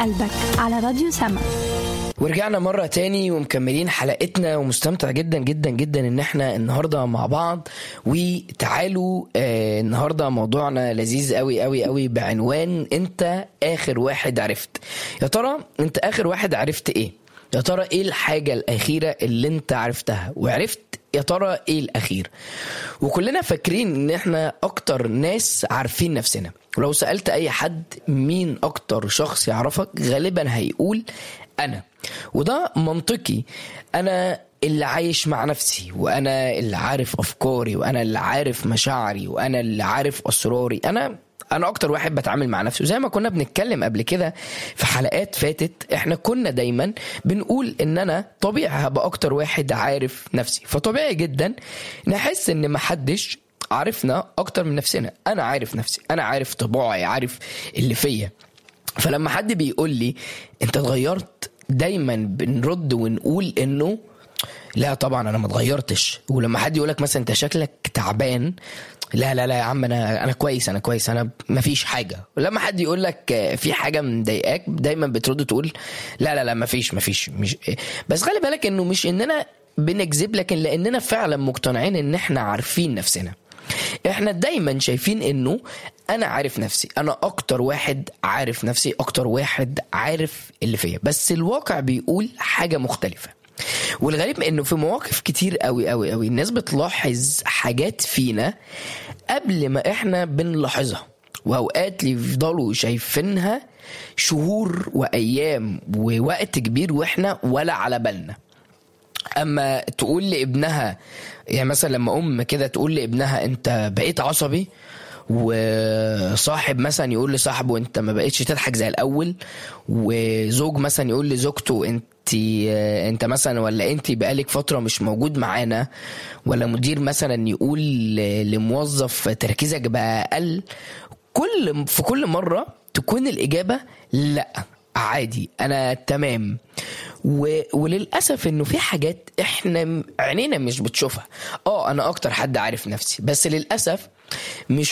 قلبك على راديو سما ورجعنا مرة تاني ومكملين حلقتنا ومستمتع جدا جدا جدا ان احنا النهاردة مع بعض وتعالوا آه النهاردة موضوعنا لذيذ قوي قوي قوي بعنوان انت اخر واحد عرفت يا ترى انت اخر واحد عرفت ايه يا ترى ايه الحاجة الاخيرة اللي انت عرفتها وعرفت يا ترى ايه الاخير وكلنا فاكرين ان احنا اكتر ناس عارفين نفسنا ولو سألت اي حد مين اكتر شخص يعرفك غالبا هيقول انا وده منطقي انا اللي عايش مع نفسي وانا اللي عارف افكاري وانا اللي عارف مشاعري وانا اللي عارف اسراري انا انا اكتر واحد بتعامل مع نفسي وزي ما كنا بنتكلم قبل كده في حلقات فاتت احنا كنا دايما بنقول ان انا طبيعي هبقى اكتر واحد عارف نفسي فطبيعي جدا نحس ان محدش عارفنا اكتر من نفسنا انا عارف نفسي انا عارف طباعي عارف اللي فيا فلما حد بيقول لي انت اتغيرت دايما بنرد ونقول انه لا طبعا انا ما اتغيرتش ولما حد يقول لك مثلا انت شكلك تعبان لا لا لا يا عم انا انا كويس انا كويس انا ما فيش حاجه ولما حد يقول لك في حاجه مضايقاك دايما بترد تقول لا لا لا ما فيش ما فيش مش بس خلي بالك انه مش اننا بنكذب لكن لاننا فعلا مقتنعين ان احنا عارفين نفسنا احنا دايما شايفين انه انا عارف نفسي انا اكتر واحد عارف نفسي اكتر واحد عارف اللي فيا بس الواقع بيقول حاجه مختلفه والغريب انه في مواقف كتير قوي قوي قوي الناس بتلاحظ حاجات فينا قبل ما احنا بنلاحظها واوقات يفضلوا شايفينها شهور وايام ووقت كبير واحنا ولا على بالنا اما تقول لابنها يعني مثلا لما ام كده تقول لابنها انت بقيت عصبي وصاحب مثلا يقول لصاحبه انت ما بقتش تضحك زي الاول وزوج مثلا يقول لزوجته انت انت مثلا ولا انت بقالك فتره مش موجود معانا ولا مدير مثلا يقول لموظف تركيزك بقى اقل كل في كل مره تكون الاجابه لا عادي انا تمام و... وللاسف انه في حاجات احنا عينينا مش بتشوفها اه انا اكتر حد عارف نفسي بس للاسف مش